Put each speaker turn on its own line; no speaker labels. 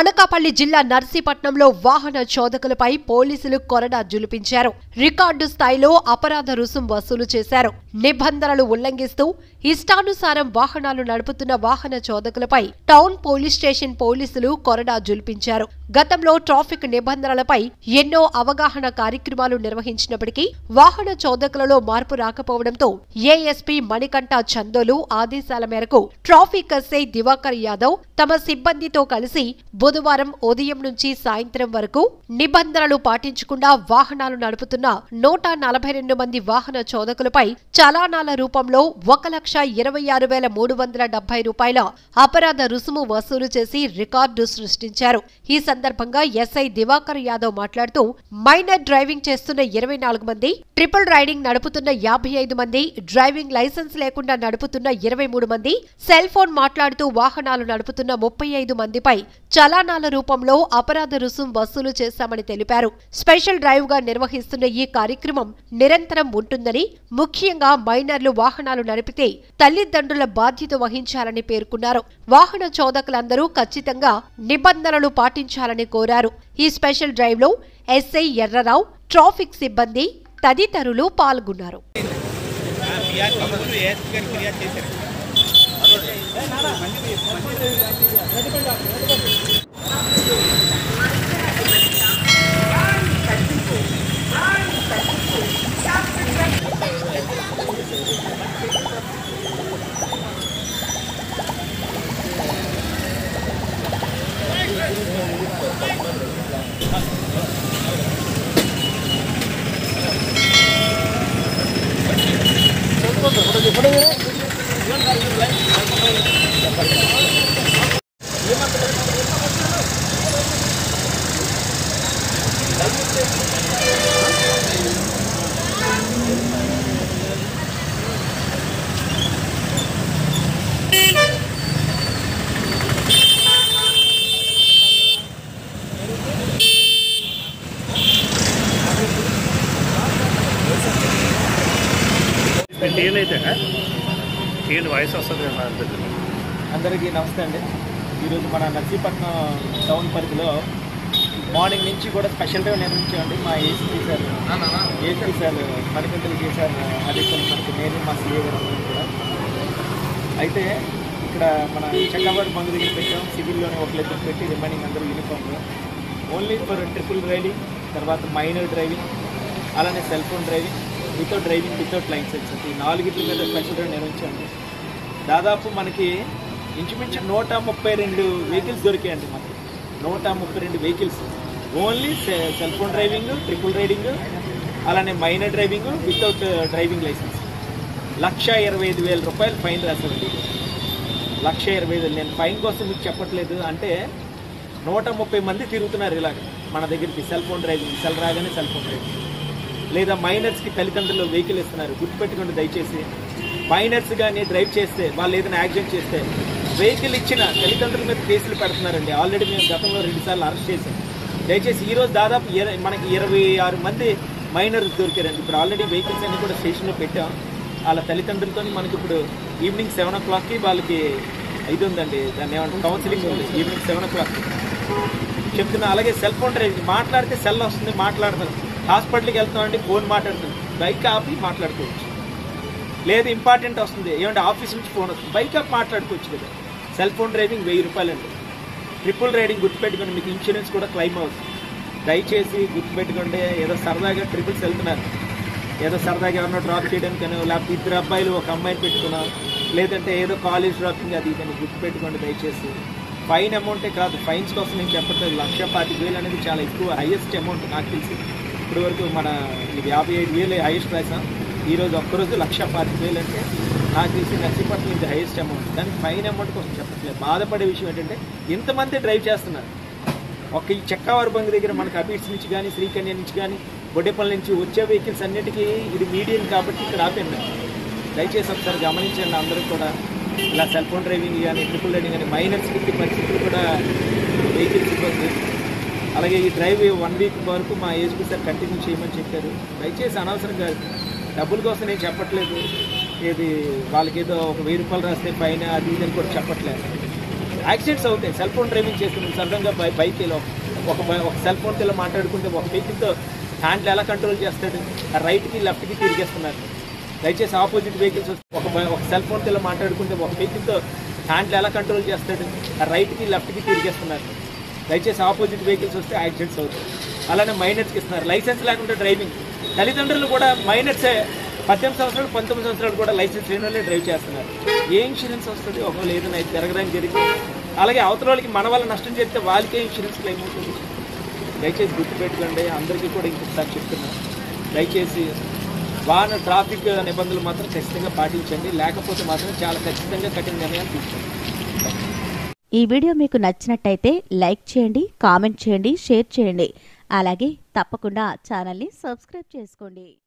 అనకాపల్లి జిల్లా నర్సీపట్నంలో వాహన చోదకులపై పోలీసులు కొరడా జులిపించారు రికార్డు స్థాయిలో అపరాధ రుసుం వసూలు చేశారు నిబంధనలు ఉల్లంఘిస్తూ ఇష్టానుసారం వాహనాలు నడుపుతున్న వాహన చోదకులపై టౌన్ పోలీస్ స్టేషన్ పోలీసులు కొరడా జులిపించారు గతంలో ట్రాఫిక్ నిబంధనలపై ఎన్నో అవగాహన కార్యక్రమాలు నిర్వహించినప్పటికీ వాహన చోదకులలో మార్పు రాకపోవడంతో ఏఎస్పీ మణికంఠ చందోలు ఆదేశాల మేరకు ట్రాఫిక్ ఎస్ఐ దివాకర్ యాదవ్ తమ సిబ్బందితో కలిసి బుధవారం ఉదయం నుంచి సాయంత్రం వరకు నిబంధనలు పాటించకుండా వాహనాలు నడుపుతున్న నూట నలభై రెండు మంది వాహన చోదకులపై చలానాల రూపంలో ఒక లక్ష ఇరవై ఆరు వేల మూడు వందల డెబ్బై రూపాయల అపరాధ రుసుము వసూలు చేసి రికార్డు సృష్టించారు ఈ సందర్భంగా ఎస్ఐ దివాకర్ యాదవ్ మాట్లాడుతూ మైనర్ డ్రైవింగ్ చేస్తున్న ఇరవై నాలుగు మంది ట్రిపుల్ రైడింగ్ నడుపుతున్న యాభై ఐదు మంది డ్రైవింగ్ లైసెన్స్ లేకుండా నడుపుతున్న ఇరవై మూడు మంది సెల్ ఫోన్ మాట్లాడుతూ వాహనాలు నడుపుతున్న ముప్పై ఐదు మందిపై చలానాల రూపంలో అపరాధ రుసుం వసూలు చేశామని తెలిపారు స్పెషల్ డ్రైవ్ గా నిర్వహిస్తున్న ఈ కార్యక్రమం నిరంతరం ఉంటుందని ముఖ్యంగా మైనర్లు వాహనాలు నడిపితే తల్లిదండ్రుల బాధ్యత వహించాలని పేర్కొన్నారు వాహన చోదకులందరూ ఖచ్చితంగా నిబంధనలు పాటించాలని కోరారు ఈ స్పెషల్ డ్రైవ్ లో ఎస్ఐ ఎర్రరావు ట్రాఫిక్ సిబ్బంది తదితరులు పాల్గొన్నారు
ఫిర్యాదు పంపుతూ ఏఎస్పీ గారికి ఫిర్యాదు చేశారు
టీఎన్ అయితే టీఎన్ వాయిస్ వస్తుంది కదా నా దగ్గర
అందరికీ నమస్తే అండి ఈరోజు మన నర్సీపట్నం టౌన్ పరిధిలో మార్నింగ్ నుంచి కూడా స్పెషల్ డ్రైవ్ నిర్వహించామండి మా AC sir AC sir Manikanta Vijay sir అది కొన్ని మనకి నేను మా సీఏ గారు అందరం కూడా అయితే ఇక్కడ మన చక్కాబాద్ బంధు దగ్గర పెట్టాం సివిల్లోనే ఒక ఇద్దరు పెట్టి రిమైనింగ్ అందరూ యూనిఫామ్లో ఓన్లీ ఫర్ ట్రిపుల్ రైడింగ్ తర్వాత మైనర్ డ్రైవింగ్ అలానే cell phone driving without driving without license ఈ నాలుగిటి మీద స్పెషల్ డ్రైవ్ నిర్వహించాము దాదాపు మనకి ఇంచుమించు నూట ముప్పై రెండు వెహికల్స్ దొరికాయండి మనకి నూట ముప్పై రెండు vehicles only cell phone driving triple riding అలానే minor driving without driving license lakh ఇరవై ఐదు వేల రూపాయలు ఫైన్ రాశారండి లక్ష ఇరవై ఐదు నేను ఫైన్ కోసం మీకు చెప్పట్లేదు అంటే నూట ముప్పై మంది తిరుగుతున్నారు ఇలాగ మన దగ్గరికి సెల్ ఫోన్ డ్రైవింగ్ సెల్ రాగానే సెల్ ఫోన్ డ్రైవింగ్ లేదా మైనర్స్కి తల్లిదండ్రులు వెహికల్ ఇస్తున్నారు గుర్తుపెట్టుకోండి దయచేసి మైనర్స్ కానీ డ్రైవ్ చేస్తే వాళ్ళు ఏదైనా యాక్సిడెంట్ చేస్తే వెహికల్ ఇచ్చిన తల్లిదండ్రుల మీద కేసులు పెడుతున్నారండి ఆల్రెడీ మేము గతంలో రెండుసార్లు అరెస్ట్ చేసాం దయచేసి ఈ రోజు దాదాపు ఇర- మనకి ఇరవై ఆరు మంది మైనర్స్ దొరికారండి ఇప్పుడు ఆల్రెడీ వెహికల్స్ అన్ని కూడా స్టేషన్లో పెట్టాం వాళ్ళ తల్లిదండ్రులతో మనకి ఇప్పుడు ఈవినింగ్ సెవెన్ ఓ క్లాక్కి వాళ్ళకి ఇది ఉందండి దాన్ని ఏమంటారు కౌన్సిలింగ్ ఉంది ఈవినింగ్ సెవెన్ ఓ క్లాక్ చెప్తున్నా అలాగే సెల్ ఫోన్ డ్రైవింగ్ మాట్లాడితే సెల్ వస్తుంది మాట్లాడతారు హాస్పిటల్కి వెళ్తామండి ఫోన్ మాట్లాడుతుంది బైక్ ఆపి మాట్లాడుకోవచ్చు లేదు ఇంపార్టెంట్ వస్తుంది ఏమంటే ఆఫీస్ నుంచి ఫోన్ వస్తుంది బైక్ ఆపి మాట్లాడుకోవచ్చు కదా సెల్ ఫోన్ డ్రైవింగ్ వెయ్యి రూపాయలండి ట్రిపుల్ రైడింగ్ గుర్తుపెట్టుకోండి మీకు ఇన్సూరెన్స్ కూడా క్లెయిమ్ అవుతుంది దయచేసి గుర్తుపెట్టుకోండి ఏదో సరదాగా ట్రిపుల్స్ వెళ్తున్నారు ఏదో సరదాగా ఎవరినో డ్రాప్ చేయడానికనో లేకపోతే ఇద్దరు అబ్బాయిలు ఒక అమ్మాయిని పెట్టుకున్నాం లేదంటే ఏదో కాలేజ్ డ్రాపింగ్ అది ఇదని గుర్తుపెట్టుకోండి దయచేసి ఫైన్ అమౌంటే కాదు ఫైన్స్ కోసం నేను చెప్పట్లేదు లక్ష పాతిక వేలు అనేది చాలా ఎక్కువ హైయెస్ట్ అమౌంట్ నాకు తెలిసి ఇప్పటి వరకు మన ఇది యాభై ఐదు వేలు హైయెస్ట్ రాసాం ఈరోజు ఒక్కరోజు లక్ష పాతిక వేలు అంటే నాకు తెలిసి నర్సీపట్నం ఇది హైయెస్ట్ అమౌంట్ దానికి ఫైన్ అమౌంట్ కోసం చెప్పట్లేదు బాధపడే విషయం ఏంటంటే ఇంతమంది డ్రైవ్ చేస్తున్నారు ఒక ఈ చెక్కవారి బంగ్ దగ్గర మనకి అబీడ్స్ నుంచి కానీ శ్రీకన్య నుంచి కానీ బొడ్డేపల్లి నుంచి వచ్చే వెహికల్స్ అన్నిటికీ ఇది మీడియం కాబట్టి ఇక్కడ ఆపాను నేను. దయచేసి ఒకసారి గమనించండి అందరూ కూడా ఇలా సెల్ ఫోన్ డ్రైవింగ్ కానీ ట్రిపుల్ రైడింగ్ కానీ మైనర్స్కి ఇచ్చే పరిస్థితులు కూడా వెహికల్స్ ఇవ్వద్దు అలాగే ఈ డ్రైవ్ వన్ వీక్ వరకు మా ఏజ్పీ సార్ కంటిన్యూ చేయమని చెప్పారు దయచేసి అనవసరంగా డబ్బుల కోసం నేను చెప్పట్లేదు ఏది వాళ్ళకి ఏదో ఒక వెయ్యి రూపాయలు రాస్తే పైన అది ఇది అని కూడా చెప్పట్లేదు యాక్సిడెంట్స్ అవుతాయి సెల్ ఫోన్ డ్రైవింగ్ చేస్తున్నాం సడన్గా బై బైక్లో ఒక బై- ఒక సెల్ ఫోన్తో ఇలా మాట్లాడుకుంటే ఒక వెహికల్తో హ్యాండ్లు ఎలా కంట్రోల్ చేస్తాడు ఆ రైట్కి లెఫ్ట్కి తిరిగేస్తున్నారు దయచేసి ఆపోజిట్ వెహికల్స్ ఒక బై- ఒక సెల్ ఫోన్తో ఇలా మాట్లాడుకుంటే ఒక వెహికల్తో హ్యాండ్లు ఎలా కంట్రోల్ చేస్తాడు ఆ రైట్కి లెఫ్ట్కి తిరిగేస్తున్నారు దయచేసి ఆపోజిట్ వెహికల్స్ వస్తే యాక్సిడెంట్స్ అవుతాయి అలానే మైనర్స్కి ఇస్తున్నారు లైసెన్స్ లేకుండా డ్రైవింగ్ తల్లిదండ్రులు కూడా మైనర్సే పద్దెనిమిది సంవత్సరాలు పంతొమ్మిది సంవత్సరాలు కూడా లైసెన్స్ లేని వాళ్ళే డ్రైవ్ చేస్తున్నారు ఏ ఇన్సూరెన్స్ వస్తుంది ఒకవేళ ఏదైనా ఇది జరగడానికి జరిగింది అలాగే అవతల వాళ్ళకి మన వల్ల నష్టం చేస్తే వాళ్ళకే ఇన్సూరెన్స్ క్లెయిమ్ అవుతుంది దయచేసి గుర్తుపెట్టుకోండి అందరికీ కూడా ఇంకొకసారి చెప్తున్నాను దయచేసి వాహన ట్రాఫిక్ నిబంధనలు మాత్రం ఖచ్చితంగా పాటించండి లేకపోతే మాత్రం చాలా ఖచ్చితంగా కఠిన నిర్ణయాలు తీసుకోండి
ఈ వీడియో మీకు నచ్చినట్టయితే లైక్ చేయండి కామెంట్ చేయండి షేర్ చేయండి అలాగే తప్పకుండా ఛానల్ని సబ్స్క్రైబ్ చేసుకోండి